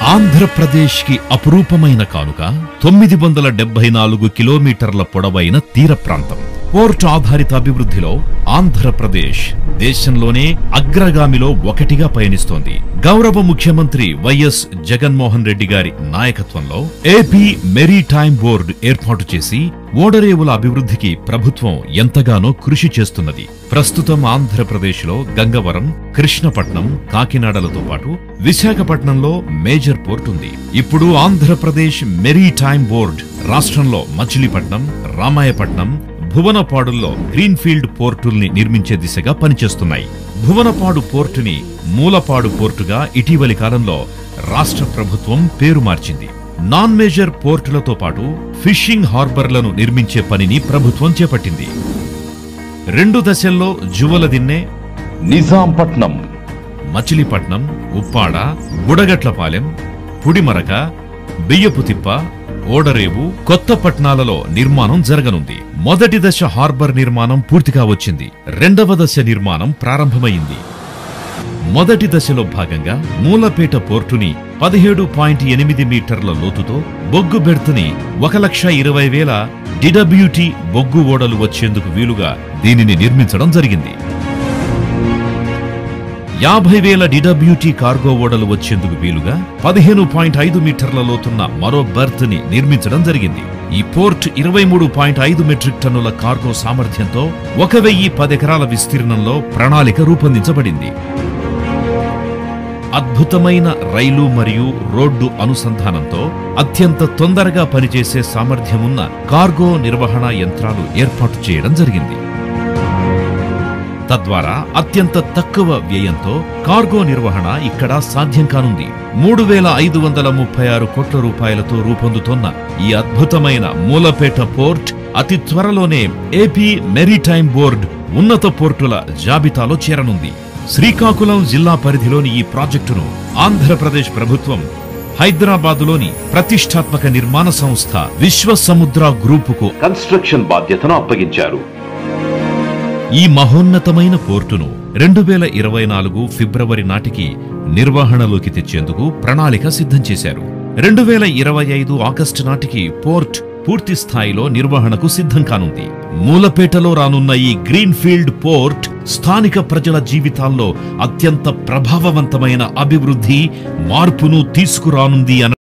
ఆంధ్రప్రదేశ్ కి అపురూపమైన కానుక తొమ్మిది వందల డెబ్బై నాలుగు కిలోమీటర్ల పొడవైన తీర ప్రాంతం పోర్ట్ ఆధారిత అభివృద్ధిలో ఆంధ్రప్రదేశ్ దేశంలోనే అగ్రగామిలో ఒకటిగా పయనిస్తోంది గౌరవ ముఖ్యమంత్రి వైఎస్ జగన్మోహన్ రెడ్డి గారి నాయకత్వంలో ఏపీ మెరీటైమ్ బోర్డు ఏర్పాటు చేసి ఓడరేవుల అభివృద్ధికి ప్రభుత్వం ఎంతగానో కృషి చేస్తున్నది ప్రస్తుతం ఆంధ్రప్రదేశ్లో గంగవరం కృష్ణపట్నం కాకినాడలతో పాటు విశాఖపట్నంలో మేజర్ పోర్ట్ ఉంది ఇప్పుడు ఆంధ్రప్రదేశ్ మెరీటైమ్ బోర్డ్ రాష్ట్రంలో మచిలీపట్నం రామాయపట్నం భువనపాడుల్లో గ్రీన్ఫీల్డ్ పోర్టుల్ని నిర్మించే దిశగా పనిచేస్తున్నాయి భువనపాడు పోర్టుని మూలపాడు పోర్టుగా ఇటీవలి కాలంలో రాష్ట్ర ప్రభుత్వం పేరు మార్చింది నాన్ మేజర్ పోర్టులతో పాటు ఫిషింగ్ హార్బర్లను నిర్మించే పనిని ప్రభుత్వం చేపట్టింది రెండు దశల్లో జువలదిన్నె నిజాంపట్నం మచిలీపట్నం ఉప్పాడ బుడగట్లపాలెం పుడిమరక బియ్యపుతిప్ప ఓడరేవు కొత్త పట్నాలలో నిర్మాణం జరగనుంది మొదటి దశ హార్బర్ నిర్మాణం పూర్తిగా వచ్చింది రెండవ దశ నిర్మాణం ప్రారంభమైంది మొదటి దశలో భాగంగా మూలపేట పోర్టుని పదిహేడు పాయింట్ ఎనిమిది మీటర్ల లోతుతో బొగ్గు బెర్త్ని ఒక లక్ష ఇరవై వేల డిడబ్ల్యూటి బొగ్గు ఓడలు వచ్చేందుకు వీలుగా దీనిని నిర్మించడం జరిగింది యాభై వేల డిడబ్ల్యూటీ కార్గో ఓడలు వచ్చేందుకు వీలుగా పదిహేను పాయింట్ ఐదు మీటర్ల లోతున్న మరో బర్త్ ని నిర్మించడం జరిగింది ఈ పోర్ట్ ఇరవై మూడు పాయింట్ ఐదు మెట్రిక్ టన్నుల కార్గో సామర్థ్యంతో ఒక వెయ్యి పదెకరాల విస్తీర్ణంలో ప్రణాళిక రూపొందించబడింది అద్భుతమైన రైలు మరియు రోడ్డు అనుసంధానంతో అత్యంత తొందరగా పనిచేసే సామర్థ్యమున్న కార్గో నిర్వహణ యంత్రాలు ఏర్పాటు చేయడం జరిగింది తద్వారా అత్యంత తక్కువ వ్యయంతో కార్గో నిర్వహణ ఇక్కడ సాధ్యం కానుంది మూడు వేల ఐదు వందల ముప్పై ఆరు కోట్ల రూపాయలతో రూపొందుతోన్న ఈ అద్భుతమైన మూలపేట పోర్ట్ అతి త్వరలోనే ఏపీ మెరీటైమ్ బోర్డ్ ఉన్నత పోర్టుల జాబితాలో చేరనుంది శ్రీకాకుళం జిల్లా పరిధిలోని ఈ ప్రాజెక్టును ఆంధ్రప్రదేశ్ ప్రభుత్వం హైదరాబాదులోని ప్రతిష్టాత్మక నిర్మాణ సంస్థ విశ్వ సముద్ర గ్రూపుకు కన్స్ట్రక్షన్ బాధ్యతను అప్పగించారు ఈ మహోన్నతమైన పోర్టును రెండు వేల ఇరవై నాలుగు ఫిబ్రవరి నాటికి నిర్వహణలోకి తెచ్చేందుకు ప్రణాళిక సిద్ధం చేశారు రెండు వేల ఇరవై ఐదు ఆగస్టు నాటికి పోర్ట్ పూర్తి స్థాయిలో నిర్వహణకు సిద్ధం కానుంది మూలపేటలో రానున్న ఈ గ్రీన్ఫీల్డ్ పోర్ట్ స్థానిక ప్రజల జీవితాల్లో అత్యంత ప్రభావవంతమైన అభివృద్ధి మార్పును తీసుకురానుంది అన్న